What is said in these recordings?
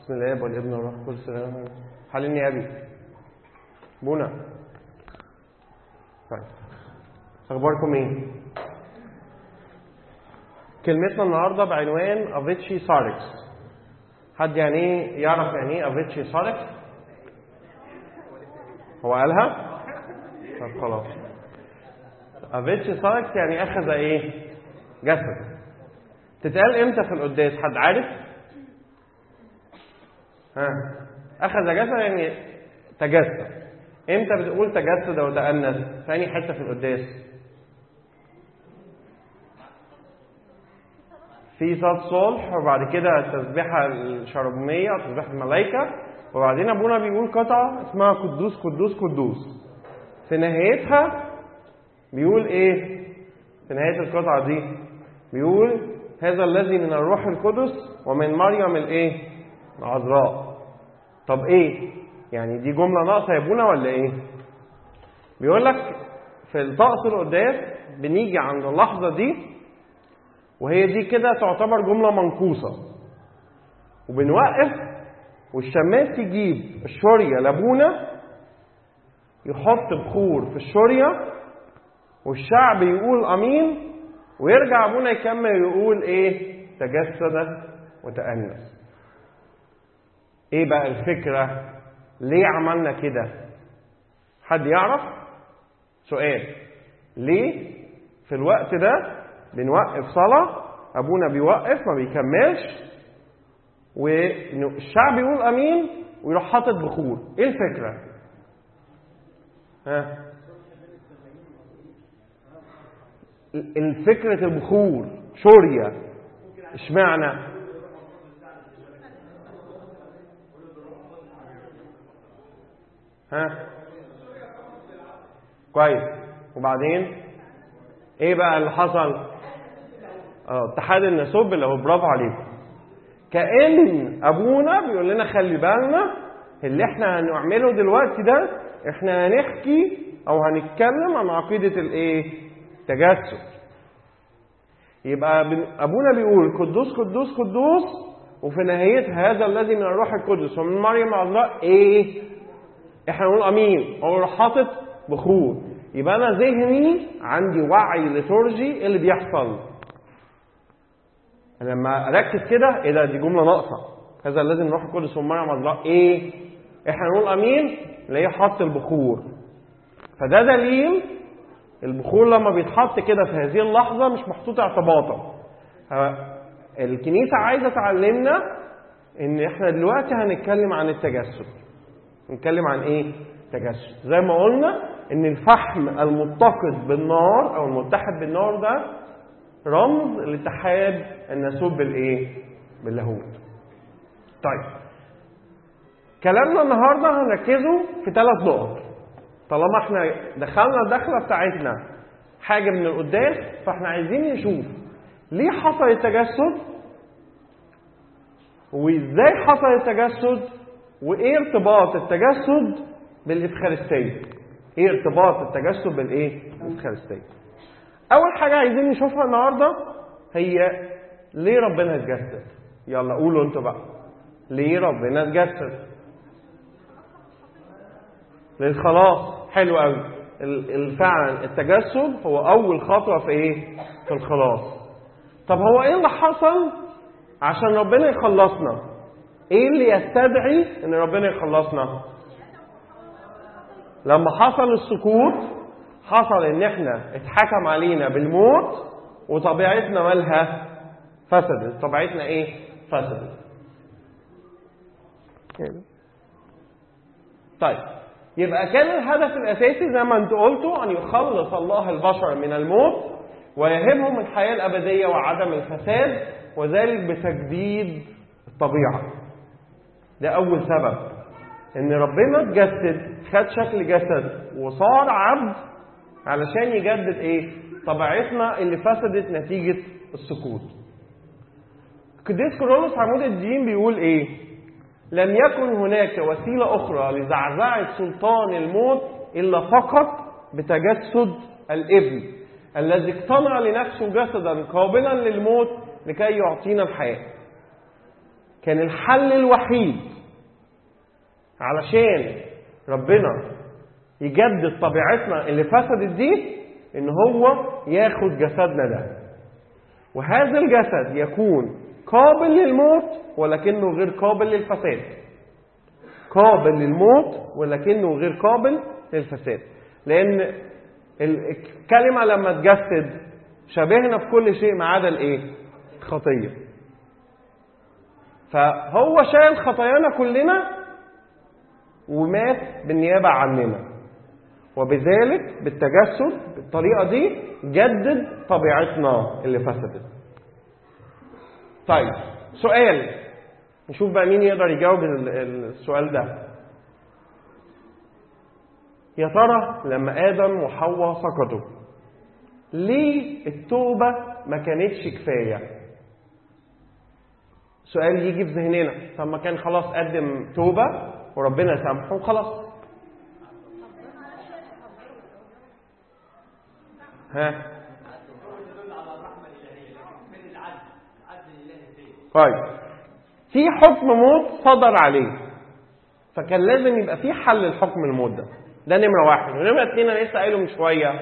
بسم الله والابن والروح القدس السلام حللني يا ابي بونا طيب اخباركم ايه كلمتنا النهارده بعنوان افيتشي ساركس حد يعني ايه يعرف يعني ايه افيتشي ساركس هو قالها طب خلاص افيتشي ساركس يعني اخذ ايه جسد تتقال امتى في القداس حد عارف ها اخذ جسد يعني تجسد امتى بتقول تجسد او تأنس ثاني حته في القداس في صلاة صلح وبعد كده التسبيحة الشربمية أو تسبيحة الملائكة وبعدين أبونا بيقول قطعة اسمها قدوس قدوس قدوس في نهايتها بيقول إيه؟ في نهاية القطعة دي بيقول هذا الذي من الروح القدس ومن مريم الإيه؟ العذراء طب إيه؟ يعني دي جملة ناقصة يا ابونا ولا إيه؟ بيقول لك في الطقس القداس بنيجي عند اللحظة دي وهي دي كده تعتبر جملة منقوصة وبنوقف والشماس يجيب الشورية لابونا يحط بخور في الشورية والشعب يقول أمين ويرجع أبونا يكمل يقول إيه تجسد وتأنس إيه بقى الفكرة ليه عملنا كده حد يعرف سؤال ليه في الوقت ده بنوقف صلاة أبونا بيوقف ما بيكملش والشعب يقول أمين ويروح حاطط بخور إيه الفكرة؟ ها؟ الفكرة البخور شورية اشمعنى؟ ها؟ كويس وبعدين ايه بقى اللي حصل؟ اه اتحاد النسب اللي هو برافو عليكم كأن ابونا بيقول لنا خلي بالنا اللي احنا هنعمله دلوقتي ده احنا هنحكي او هنتكلم عن عقيدة الايه تجسد يبقى ابونا بيقول قدوس قدوس قدوس وفي نهاية هذا الذي من الروح القدس ومن مريم العذراء ايه احنا نقول امين هو يروح حاطط بخور يبقى انا ذهني عندي وعي ليتورجي ايه اللي بيحصل لما اركز كده ايه ده دي جمله ناقصه هذا الذي نروح القدس ومريم عذراء ايه احنا نقول امين نلاقيه حط البخور فده دليل البخور لما بيتحط كده في هذه اللحظه مش محطوط اعتباطا الكنيسه عايزه تعلمنا ان احنا دلوقتي هنتكلم عن التجسد نتكلم عن ايه تجسد زي ما قلنا ان الفحم المتقد بالنار او المتحد بالنار ده رمز لاتحاد الناسوب بالايه باللاهوت طيب كلامنا النهارده هنركزه في ثلاث نقط طالما احنا دخلنا الدخله بتاعتنا حاجه من القداس فاحنا عايزين نشوف ليه حصل التجسد وازاي حصل التجسد وايه ارتباط التجسد بالافخارستيه ايه ارتباط التجسد بالايه بالافخارستيه اول حاجه عايزين نشوفها النهارده هي ليه ربنا اتجسد يلا قولوا انتوا بقى ليه ربنا اتجسد للخلاص حلو قوي فعلا التجسد هو اول خطوه في ايه في الخلاص طب هو ايه اللي حصل عشان ربنا يخلصنا ايه اللي يستدعي ان ربنا يخلصنا لما حصل السقوط حصل ان احنا اتحكم علينا بالموت وطبيعتنا مالها فسدت طبيعتنا ايه فسدت طيب يبقى كان الهدف الاساسي زي ما انت قلتوا ان يخلص الله البشر من الموت ويهبهم الحياه الابديه وعدم الفساد وذلك بتجديد الطبيعه ده اول سبب ان ربنا اتجسد خد شكل جسد وصار عبد علشان يجدد ايه طبيعتنا اللي فسدت نتيجة السقوط قديس كورولوس عمود الدين بيقول ايه لم يكن هناك وسيلة أخرى لزعزعة سلطان الموت إلا فقط بتجسد الابن الذي اقتنع لنفسه جسدا قابلا للموت لكي يعطينا الحياة كان الحل الوحيد علشان ربنا يجدد طبيعتنا اللي فسدت دي ان هو ياخد جسدنا ده وهذا الجسد يكون قابل للموت ولكنه غير قابل للفساد قابل للموت ولكنه غير قابل للفساد لان الكلمه لما تجسد شبهنا في كل شيء ما عدا الايه خطيه فهو شال خطايانا كلنا ومات بالنيابه عننا وبذلك بالتجسد بالطريقه دي جدد طبيعتنا اللي فسدت طيب سؤال نشوف بقى مين يقدر يجاوب السؤال ده يا ترى لما ادم وحواء سقطوا ليه التوبه ما كانتش كفايه سؤال يجي في ذهننا طب ما كان خلاص قدم توبه وربنا سامحه وخلاص ها طيب في حكم موت صدر عليه فكان لازم يبقى في حل لحكم الموت ده ده نمرة واحد ونمرة اتنين أنا لسه قايله من شوية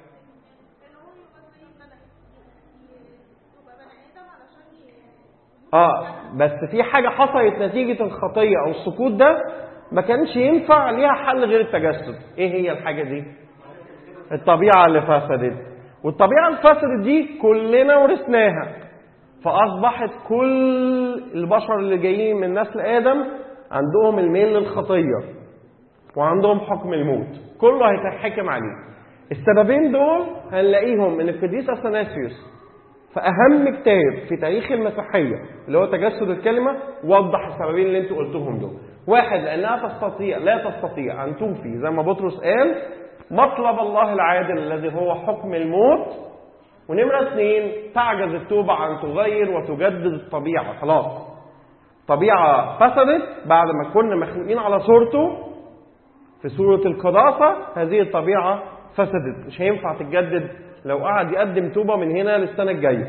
اه بس في حاجة حصلت نتيجة الخطية أو السقوط ده ما كانش ينفع ليها حل غير التجسد ايه هي الحاجة دي الطبيعة اللي فسدت والطبيعة اللي فسدت دي كلنا ورثناها فأصبحت كل البشر اللي جايين من نسل آدم عندهم الميل للخطية وعندهم حكم الموت كله هيتحكم عليه السببين دول هنلاقيهم من القديس اثناسيوس في اهم كتاب في تاريخ المسيحيه اللي هو تجسد الكلمه وضح السببين اللي انتوا قلتهم دول واحد لانها تستطيع لا تستطيع ان توفي زي ما بطرس قال مطلب الله العادل الذي هو حكم الموت ونمرة اثنين تعجز التوبة عن تغير وتجدد الطبيعة خلاص طبيعة فسدت بعد ما كنا مخلوقين على صورته في صورة القداسة هذه الطبيعة فسدت مش هينفع تتجدد لو قعد يقدم توبة من هنا للسنة الجاية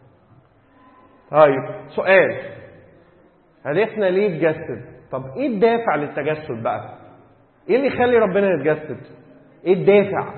طيب سؤال عرفنا ليه اتجسد طب ايه الدافع للتجسد بقى ايه اللي يخلي ربنا يتجسد ايه الدافع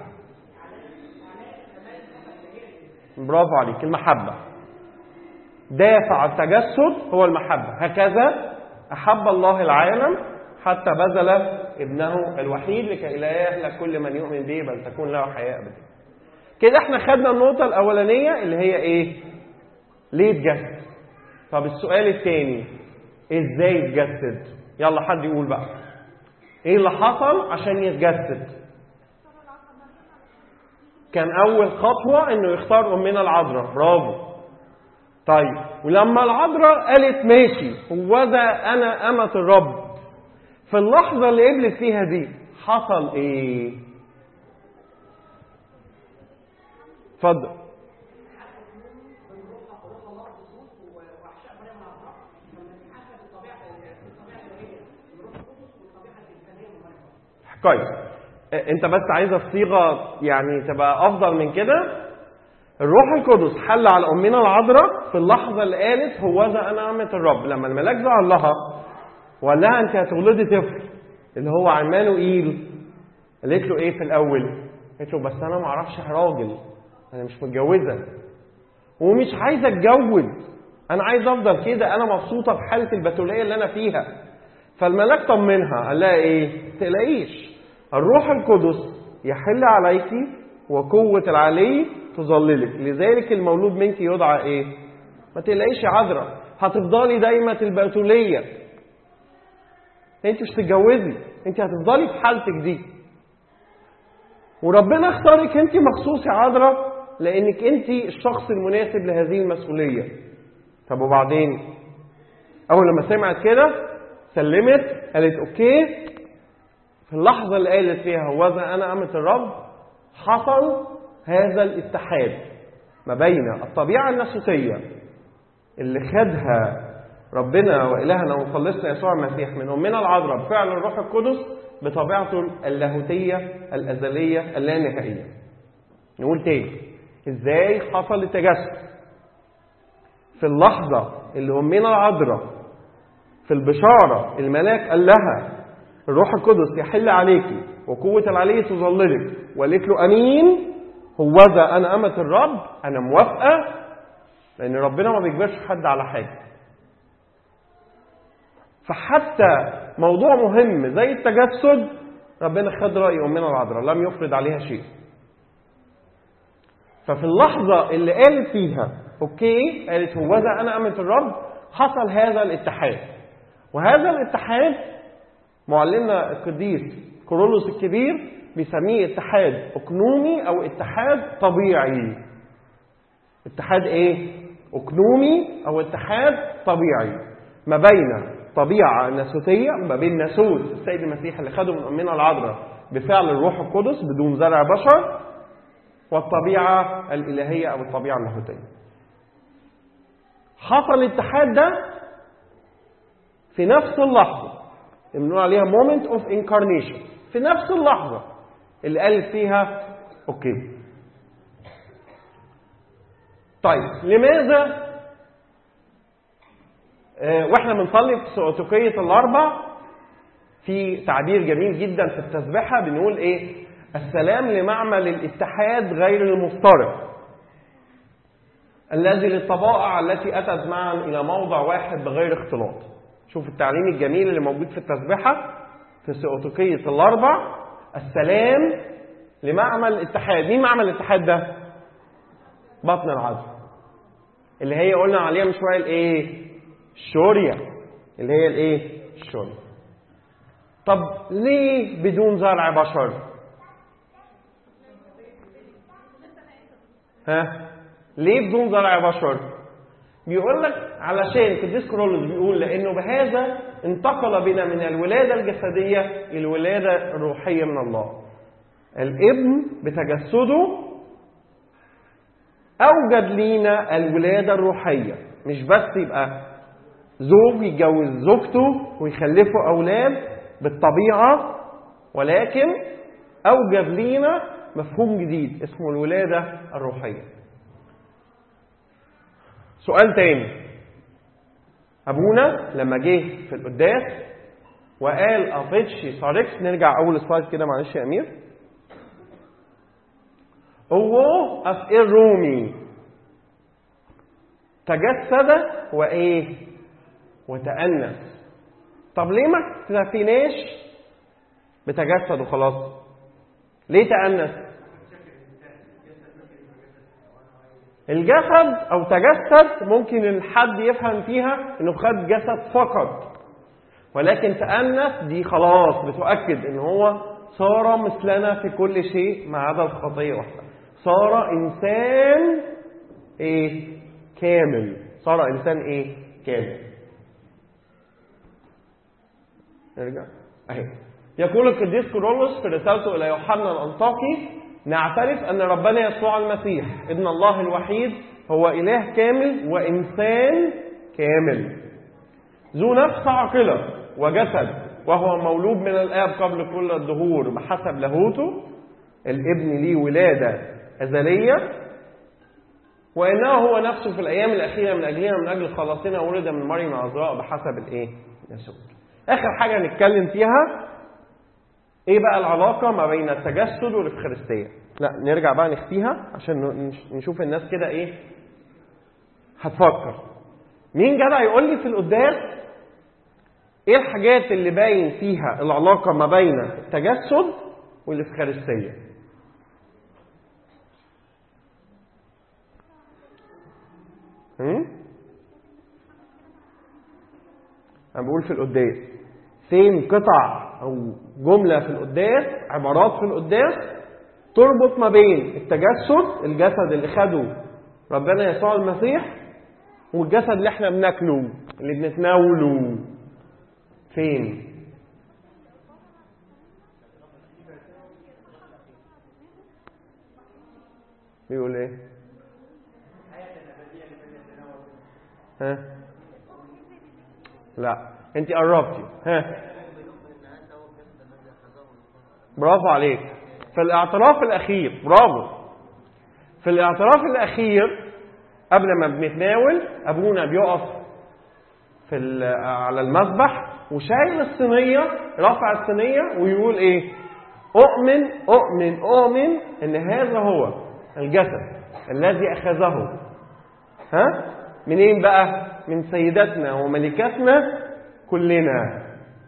برافو عليك المحبة دافع التجسد هو المحبة هكذا أحب الله العالم حتى بذل ابنه الوحيد لكي لا يهلك كل من يؤمن به بل تكون له حياة أبدية كده احنا خدنا النقطة الأولانية اللي هي إيه؟ ليه اتجسد؟ طب السؤال الثاني إزاي اتجسد؟ يلا حد يقول بقى. إيه اللي حصل عشان يتجسد؟ كان أول خطوة إنه يختار أمنا العذراء، برافو. طيب ولما العذراء قالت ماشي هو ده أنا أمة الرب. في اللحظة اللي قبلت فيها دي حصل إيه؟ اتفضل كويس انت بس عايزه الصيغه يعني تبقى افضل من كده الروح القدس حل على امنا العذراء في اللحظه اللي قالت هو ذا انا امه الرب لما الملاك ظهر لها وقال لها انت هتولدي طفل اللي هو عمانوئيل قالت له ايه في الاول؟ قالت له بس انا ما اعرفش راجل انا مش متجوزه ومش عايزه اتجوز انا عايز افضل كده انا مبسوطه بحاله البتوليه اللي انا فيها فالملاك طمنها قال لها ايه تلاقيش الروح القدس يحل عليك وقوة العلي تظللك لذلك المولود منك يدعى ايه ما تلاقيش يا عذراء هتفضلي دايمة البتولية انت مش تتجوزي انت هتفضلي في حالتك دي وربنا اختارك انت مخصوص يا عذراء لانك انت الشخص المناسب لهذه المسؤوليه طب وبعدين اول لما سمعت كده سلمت قالت اوكي في اللحظه اللي قالت فيها هوذا انا امه الرب حصل هذا الاتحاد ما بين الطبيعه الناسوتيه اللي خدها ربنا والهنا ومخلصنا يسوع المسيح من امنا العذراء بفعل الروح القدس بطبيعته اللاهوتيه الازليه اللانهائيه نقول تاني ازاي حصل التجسد في اللحظة اللي أمنا العذراء في البشارة الملاك قال لها الروح القدس يحل عليك وقوة العلي تظللك وقالت له أمين هوذا أنا أمة الرب أنا موافقة لأن ربنا ما بيجبرش حد على حاجة فحتى موضوع مهم زي التجسد ربنا خد رأي أمنا العذراء لم يفرض عليها شيء ففي اللحظة اللي قال فيها أوكي قالت هوذا أنا أمة الرب حصل هذا الاتحاد وهذا الاتحاد معلمنا القديس كورولوس الكبير بيسميه اتحاد اقنومي او اتحاد طبيعي اتحاد ايه اقنومي او اتحاد طبيعي ما بين طبيعة ناسوتية ما بين ناسوت السيد المسيح اللي خده من أمنا العذراء بفعل الروح القدس بدون زرع بشر والطبيعة الإلهية أو الطبيعة اللاهوتية حصل الاتحاد ده في نفس اللحظة اللي بنقول عليها moment of incarnation في نفس اللحظة اللي قال فيها أوكي طيب لماذا آه، واحنا بنصلي في سؤتقية الأربع في تعبير جميل جدا في التسبيحة بنقول إيه السلام لمعمل الاتحاد غير المفترق الذي للطبائع التي أتت معا إلى موضع واحد بغير اختلاط شوف التعليم الجميل اللي موجود في التسبيحة في سؤتقية الأربع السلام لمعمل الاتحاد مين معمل الاتحاد ده بطن العذراء اللي هي قلنا عليها من شويه الايه الشوريا اللي هي الايه الشوريا طب ليه بدون زرع بشر ها ليه بدون زرع بشر بيقول لك علشان قديس كرولوس بيقول لانه بهذا انتقل بنا من الولاده الجسديه الى الولاده الروحيه من الله الابن بتجسده اوجد لينا الولاده الروحيه مش بس يبقى زوج يتجوز زوجته ويخلفوا اولاد بالطبيعه ولكن اوجد لينا مفهوم جديد اسمه الولاده الروحيه سؤال تاني ابونا لما جه في القداس وقال افيتشي صاركس نرجع اول سلايد كده معلش يا امير هو اف الرومي تجسد وايه وتأنس طب ليه ما اكتفيناش بتجسد وخلاص ليه تأنس الجسد او تجسد ممكن الحد يفهم فيها انه خد جسد فقط ولكن تأنس دي خلاص بتؤكد ان هو صار مثلنا في كل شيء ما عدا الخطية واحدة صار انسان ايه كامل صار انسان ايه كامل نرجع اهي يقول القديس كورولوس في رسالته الى يوحنا الانطاكي نعترف ان ربنا يسوع المسيح ابن الله الوحيد هو اله كامل وانسان كامل ذو نفس عاقله وجسد وهو مولود من الاب قبل كل الدهور بحسب لاهوته الابن ليه ولاده ازليه وانه هو نفسه في الايام الاخيره من اجلنا من اجل خلاصنا ولد من مريم العذراء بحسب الايه؟ يسوع. اخر حاجه نتكلم فيها ايه بقى العلاقه ما بين التجسد والافخارستيه؟ لا نرجع بقى نخفيها عشان نشوف الناس كده ايه هتفكر. مين جدع يقول لي في القداس ايه الحاجات اللي باين فيها العلاقه ما بين التجسد والافخارستيه؟ أنا بقول في القداس فين قطع أو جملة في القداس عبارات في القداس تربط ما بين التجسد الجسد اللي خده ربنا يسوع المسيح والجسد اللي احنا بناكله اللي بنتناوله فين؟ بيقول ايه؟ ها لا انت قربتي ها برافو عليك في الاعتراف الاخير برافو في الاعتراف الاخير قبل ما بنتناول ابونا بيقف في في ال- على المذبح وشايل الصينيه رافع الصينيه ويقول ايه اؤمن اؤمن اؤمن ان هذا هو الجسد الذي اخذه ها منين بقى من سيداتنا وملكاتنا كلنا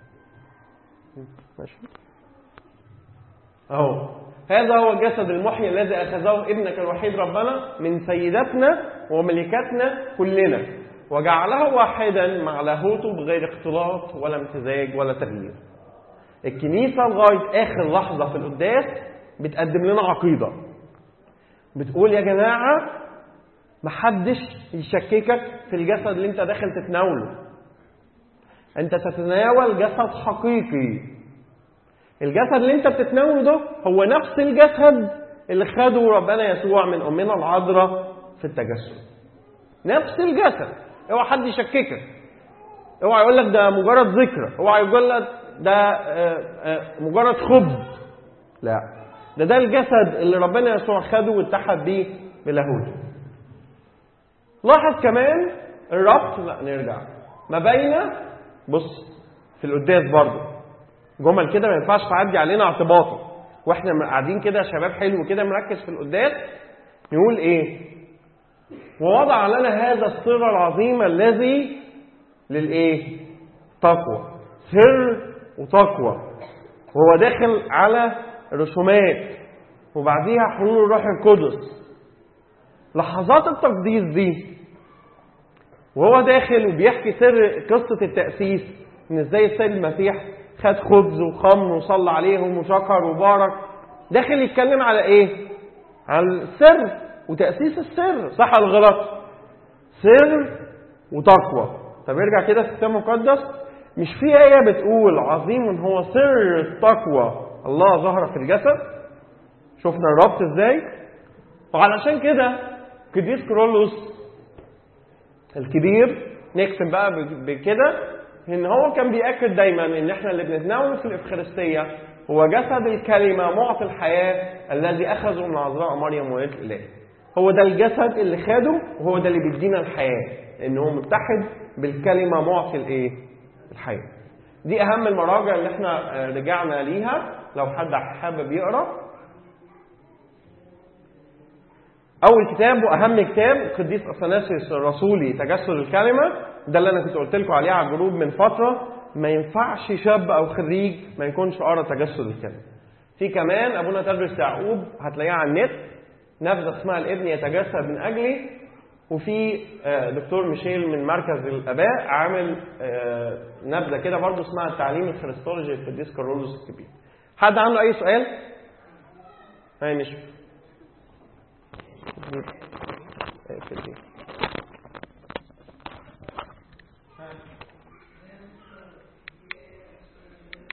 ماشي اهو هذا هو الجسد المحيي الذي اخذه ابنك الوحيد ربنا من سيداتنا وملكاتنا كلنا وجعله واحدا مع لاهوته بغير اختلاط ولا امتزاج ولا تغيير الكنيسه لغايه اخر لحظه في القداس بتقدم لنا عقيده بتقول يا جماعه محدش يشككك في الجسد اللي انت داخل تتناوله انت تتناول جسد حقيقي الجسد اللي انت بتتناوله ده هو نفس الجسد اللي خده ربنا يسوع من امنا العذراء في التجسد نفس الجسد اوعى حد يشككك اوعى يقول لك ده مجرد ذكرى اوعى يقول لك ده آه، آه، مجرد خبز لا ده ده الجسد اللي ربنا يسوع خده واتحد بيه بلاهوته لاحظ كمان الربط لا نرجع ما بين بص في القداس برضه جمل كده ما ينفعش تعدي علينا اعتباطا واحنا قاعدين كده شباب حلو كده مركز في القداس نقول ايه ووضع لنا هذا السر العظيم الذي للايه تقوى سر وتقوى وهو داخل على رسومات وبعديها حلول الروح القدس لحظات التقديس دي وهو داخل وبيحكي سر قصة التأسيس إن إزاي السيد المسيح خد خبز وخمر وصلى عليهم وشكر وبارك داخل يتكلم على إيه؟ على السر وتأسيس السر صح ولا غلط؟ سر وتقوى طب ارجع كده في الكتاب المقدس مش في آية بتقول عظيم هو سر التقوى الله ظهر في الجسد شفنا الربط ازاي وعلشان كده قديس كرولوس الكبير نكتب بقى بكده ان هو كان بيأكد دايما ان احنا اللي بنتناول في الافخارستيه هو جسد الكلمه معطي الحياه الذي اخذه من عذراء مريم ولد الاله. هو ده الجسد اللي خده وهو ده اللي بيدينا الحياه ان هو متحد بالكلمه معطي الايه؟ الحياه. دي اهم المراجع اللي احنا آه، رجعنا ليها لو حد حابب يقرا اول كتاب واهم كتاب القديس اثناسيوس الرسولي تجسد الكلمه ده اللي انا كنت قلت لكم عليه على الجروب من فتره ما ينفعش شاب او خريج ما يكونش قرا تجسد الكلمه في كمان ابونا تدرس يعقوب هتلاقيها على النت نبذه اسمها الابن يتجسد من اجلي وفي آه، دكتور ميشيل من مركز الاباء عامل آه، نبذه كده برضه اسمها التعليم الخريستولوجي للقديس كارولوس الكبير حد عنده اي سؤال؟ هاي مش اقفل دي.